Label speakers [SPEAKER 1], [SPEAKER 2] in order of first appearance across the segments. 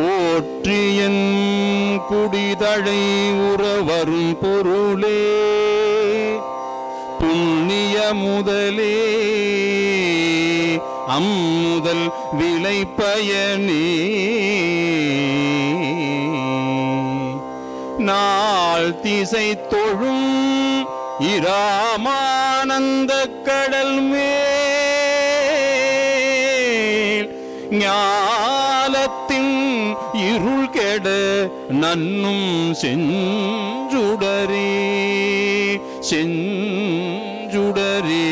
[SPEAKER 1] போற்றியன் குடிதழை உறவரும் பொருளே புண்ணிய முதலே அம்முதல் விலை பயனே நாள் திசை தொழும் இராமானந்த கடல் மேல் ஞாலத்தின் இருள் கெட நன்னும் செஞ்சுடரே செஞ்சுடரே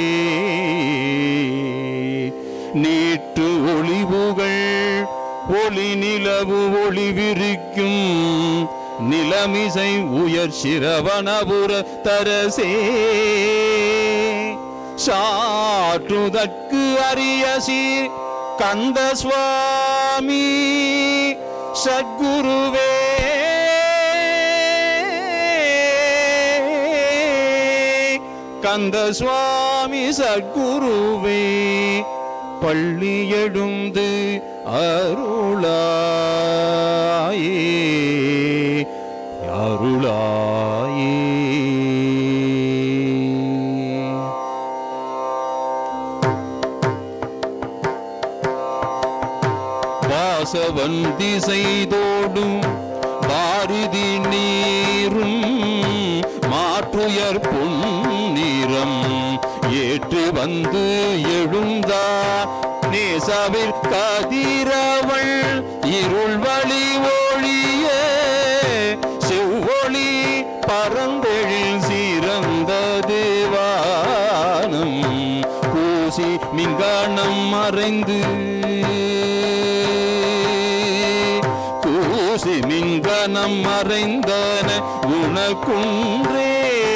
[SPEAKER 1] நீட்டு ஒளிவுகள் ஒளி நிலவு ஒளி விரிக்கும் நிலமிசை உயர் சிரவணபுர தரசே சாற்றுதற்கு அரிய சீர் கந்த சுவாமி சத்குருவே கந்த சுவாமி சத்குருவே பள்ளி எழுந்து அருளாயே அருளாயே வாசவன் திசைதோடும் பாரதி நீரும் மாற்றுயர் பொன்னிறம் ஏற்று வந்து எழுந்தா நேசவில் கதிரவள் இருள் வழி ஒழிய செவ்வொளி பரந்தெழில் சிறந்த தேவானம் கூசி மின்கானம் மறைந்து கூசி மின்கணம் மறைந்தன குணக்குன்றே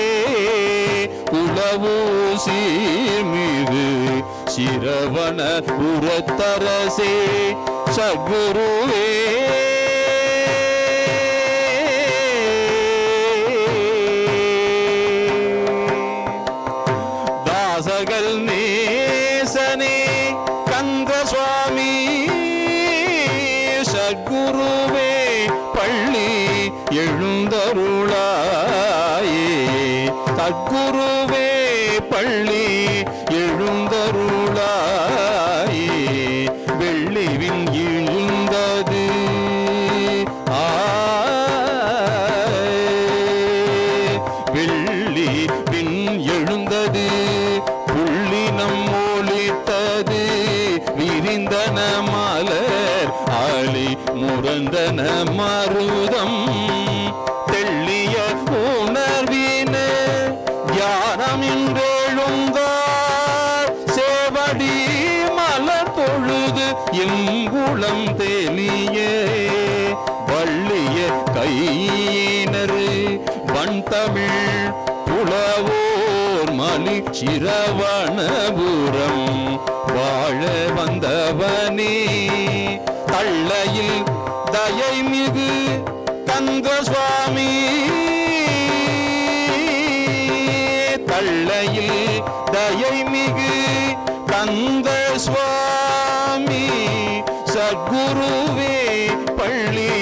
[SPEAKER 1] குளவூசி மிகு சிரவண புறத்தரசே சகுருவே தாசகல் நேசனே கந்த சுவாமி சத்குருவே பள்ளி எழுந்தருளாயே சத்குருவே பள்ளி எழுந்தருளாயே வெள்ளிவின் இழுந்தது வெள்ளி பின் எழுந்தது புள்ளினம் ஒலித்தது விரிந்தன மலர் ஆளி முரந்தன மருதம் தெள்ளிய உணர்வின தியானமின்றெழுந்தார் சேவடி மலர் பொழுது எங்குளம் தெளிய வள்ளிய கையினர் வண்தமிழ் புலவோர் மலி சிரவணபுரம் வாழ வந்தவனே தள்ளையில் தயை மிகு கந்த சுவாமி தள்ளையில் தயை மிகு கந்த சுவாமி சத்குருவே பள்ளி